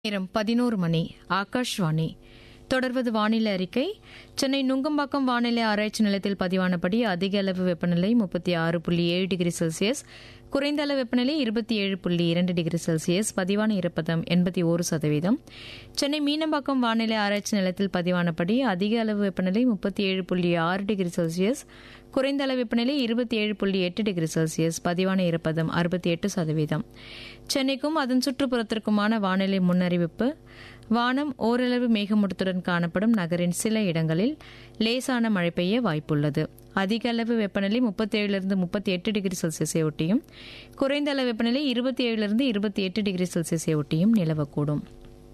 நேரம் பதினோரு மணி ஆகாஷ்வாணி தொடர்வது வானிலை அறிக்கை சென்னை நுங்கம்பாக்கம் வானிலை ஆராய்ச்சி நிலையத்தில் பதிவானபடி அதிக அளவு வெப்பநிலை முப்பத்தி ஆறு புள்ளி ஏழு டிகிரி செல்சியஸ் குறைந்த அளவு வெப்பநிலை இருபத்தி ஏழு புள்ளி இரண்டு டிகிரி செல்சியஸ் பதிவான ஈரப்பதம் எண்பத்தி ஒரு சதவீதம் சென்னை மீனம்பாக்கம் வானிலை ஆராய்ச்சி நிலையத்தில் பதிவானபடி அதிக அளவு வெப்பநிலை முப்பத்தி ஏழு புள்ளி ஆறு டிகிரி செல்சியஸ் குறைந்த அளவு வெப்பநிலை இருபத்தி ஏழு புள்ளி எட்டு டிகிரி செல்சியஸ் பதிவான ஈரப்பதம் அறுபத்தி எட்டு சதவீதம் சென்னைக்கும் அதன் சுற்றுப்புறத்திற்குமான வானிலை முன்னறிவிப்பு வானம் ஓரளவு மேகமூட்டத்துடன் காணப்படும் நகரின் சில இடங்களில் லேசான மழை பெய்ய வாய்ப்புள்ளது அதிக அளவு வெப்பநிலை முப்பத்தி ஏழிலிருந்து முப்பத்தி எட்டு டிகிரி செல்சியஸை ஒட்டியும் குறைந்த அளவு வெப்பநிலை இருபத்தி ஏழிலிருந்து இருபத்தி எட்டு டிகிரி செல்சியஸை ஒட்டியும் நிலவக்கூடும்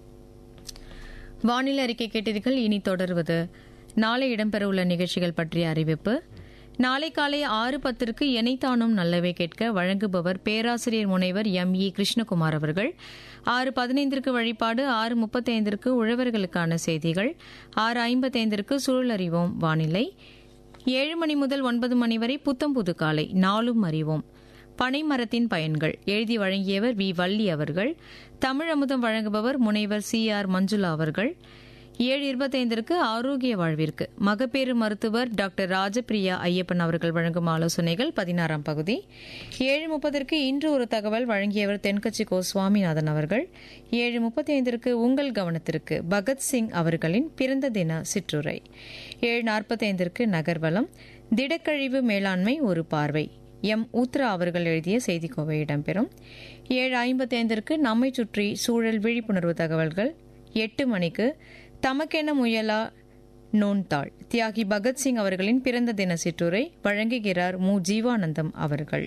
வானிலை அறிக்கை கேட்டீர்கள் இனி தொடர்வது நாளை இடம்பெறவுள்ள நிகழ்ச்சிகள் பற்றிய அறிவிப்பு நாளை காலை ஆறு பத்திற்கு எனைத்தானும் நல்லவை கேட்க வழங்குபவர் பேராசிரியர் முனைவர் எம் இ கிருஷ்ணகுமார் அவர்கள் ஆறு பதினைந்திற்கு வழிபாடு ஆறு முப்பத்தைந்திற்கு உழவர்களுக்கான செய்திகள் ஆறு ஐம்பத்தைந்திற்கு சூழல் அறிவோம் வானிலை ஏழு மணி முதல் ஒன்பது மணி வரை புத்தம் புது காலை நாளும் அறிவோம் பனைமரத்தின் பயன்கள் எழுதி வழங்கியவர் வி வள்ளி அவர்கள் தமிழ் அமுதம் வழங்குபவர் முனைவர் சி ஆர் மஞ்சுளா அவர்கள் ஏழு இருபத்தைந்திற்கு ஆரோக்கிய வாழ்விற்கு மகப்பேறு மருத்துவர் டாக்டர் ராஜபிரியா ஐயப்பன் அவர்கள் வழங்கும் ஆலோசனைகள் பதினாறாம் பகுதி ஏழு முப்பதற்கு இன்று ஒரு தகவல் வழங்கியவர் தென்கட்சி கோ சுவாமிநாதன் அவர்கள் ஏழு முப்பத்தி ஐந்திற்கு உங்கள் கவனத்திற்கு பகத்சிங் அவர்களின் பிறந்த தின சிற்றுரை ஏழு நாற்பத்தைந்திற்கு நகர்வலம் திடக்கழிவு மேலாண்மை ஒரு பார்வை எம் ஊத்ரா அவர்கள் எழுதிய செய்திக்கோவை இடம்பெறும் ஏழு ஐம்பத்தைந்திற்கு நம்மை சுற்றி சூழல் விழிப்புணர்வு தகவல்கள் எட்டு மணிக்கு தமக்கென முயலா நோன்தாள் தியாகி பகத்சிங் அவர்களின் பிறந்த தின சிற்றுரை வழங்குகிறார் மு ஜீவானந்தம் அவர்கள்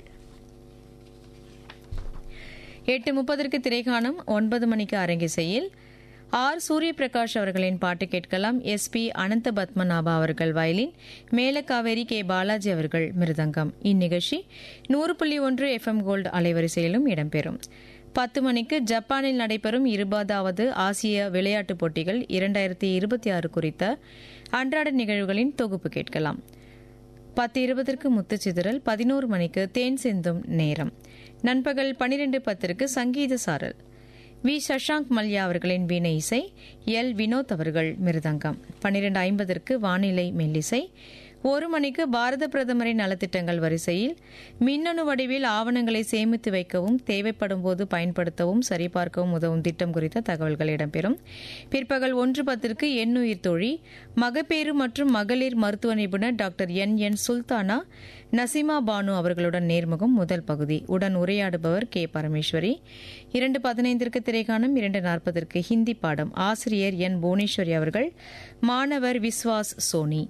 எட்டு முப்பதற்கு திரைகாணம் ஒன்பது மணிக்கு அரங்கிசையில் ஆர் சூரிய பிரகாஷ் அவர்களின் பாட்டு கேட்கலாம் எஸ் பி அனந்த பத்மநாபா அவர்கள் வயலின் மேலக்காவேரி கே பாலாஜி அவர்கள் மிருதங்கம் இந்நிகழ்ச்சி நூறு புள்ளி ஒன்று எஃப்எம் கோல்டு அலைவரிசையிலும் இடம்பெறும் பத்து மணிக்கு ஜப்பானில் நடைபெறும் இருபதாவது ஆசிய விளையாட்டுப் போட்டிகள் இரண்டாயிரத்தி இருபத்தி ஆறு குறித்த அன்றாட நிகழ்வுகளின் தொகுப்பு கேட்கலாம் பத்து இருபதற்கு முத்துச்சிதறல் பதினோரு மணிக்கு தேன் சிந்தும் நேரம் நண்பகல் பனிரெண்டு பத்திற்கு சங்கீத சாரல் வி சஷாங்க் மல்யா அவர்களின் வீணை இசை எல் வினோத் அவர்கள் மிருதங்கம் பன்னிரண்டு ஐம்பதற்கு வானிலை மெல்லிசை ஒரு மணிக்கு பாரத பிரதமரின் நலத்திட்டங்கள் வரிசையில் மின்னணு வடிவில் ஆவணங்களை சேமித்து வைக்கவும் தேவைப்படும் போது பயன்படுத்தவும் சரிபார்க்கவும் உதவும் திட்டம் குறித்த தகவல்கள் இடம்பெறும் பிற்பகல் ஒன்று பத்திற்கு எண்ணுயிர் தோழி மகப்பேறு மற்றும் மகளிர் மருத்துவ நிபுணர் doctor N N Sultana Nasima Banu அவர்களுடன் நேர்முகம் முதல் பகுதி உடன் உரையாடுபவர் கே பரமேஸ்வரி இரண்டு பதினைந்திற்கு திரைக்காணம் இரண்டு நாற்பதற்கு ஹிந்தி பாடம் ஆசிரியர் என் புவனேஸ்வரி அவர்கள் மாணவர் விஸ்வாஸ் சோனி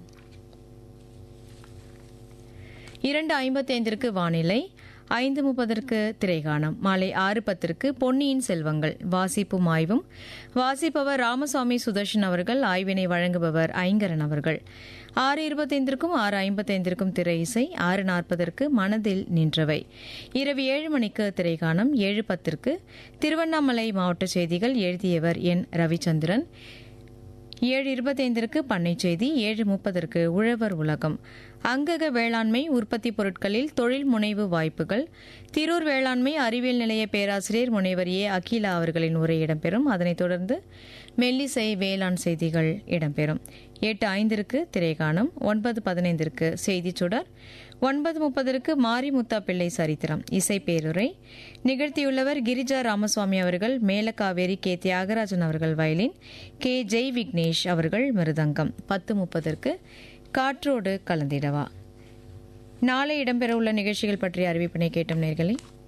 இரண்டு ஐம்பத்தைந்திற்கு வானிலை ஐந்து முப்பதற்கு திரைகாணம் மாலை ஆறு பத்திற்கு பொன்னியின் செல்வங்கள் வாசிப்பும் ஆய்வும் வாசிப்பவர் ராமசாமி சுதர்ஷன் அவர்கள் ஆய்வினை வழங்குபவர் ஐங்கரன் அவர்கள் ஆறு இருபத்தைந்திற்கும் ஆறு ஐம்பத்தைந்திற்கும் திரை இசை ஆறு நாற்பதற்கு மனதில் நின்றவை இரவு ஏழு மணிக்கு திரைகாணம் ஏழு பத்திற்கு திருவண்ணாமலை மாவட்ட செய்திகள் எழுதியவர் என் ரவிச்சந்திரன் ஏழு இருபத்தைந்திற்கு பண்ணை செய்தி ஏழு முப்பதற்கு உழவர் உலகம் அங்கக வேளாண்மை உற்பத்தி பொருட்களில் தொழில் முனைவு வாய்ப்புகள் திரூர் வேளாண்மை அறிவியல் நிலைய பேராசிரியர் முனைவர் ஏ அகிலா அவர்களின் உரை இடம்பெறும் அதனைத் தொடர்ந்து மெல்லிசை வேளாண் செய்திகள் இடம்பெறும் எட்டு ஐந்திற்கு திரைகாணம் ஒன்பது பதினைந்திற்கு செய்திச் சுடர் ஒன்பது முப்பதற்கு மாரிமுத்தா பிள்ளை சரித்திரம் இசை பேருரை நிகழ்த்தியுள்ளவர் கிரிஜா ராமசுவாமி அவர்கள் மேலக்காவேரி கே தியாகராஜன் அவர்கள் வயலின் கே ஜெய் விக்னேஷ் அவர்கள் மிருதங்கம் பத்து முப்பதற்கு காற்றோடு கலந்திடவா நாளை இடம்பெறவுள்ள நிகழ்ச்சிகள் பற்றிய அறிவிப்பினை கேட்டும் நேர்களை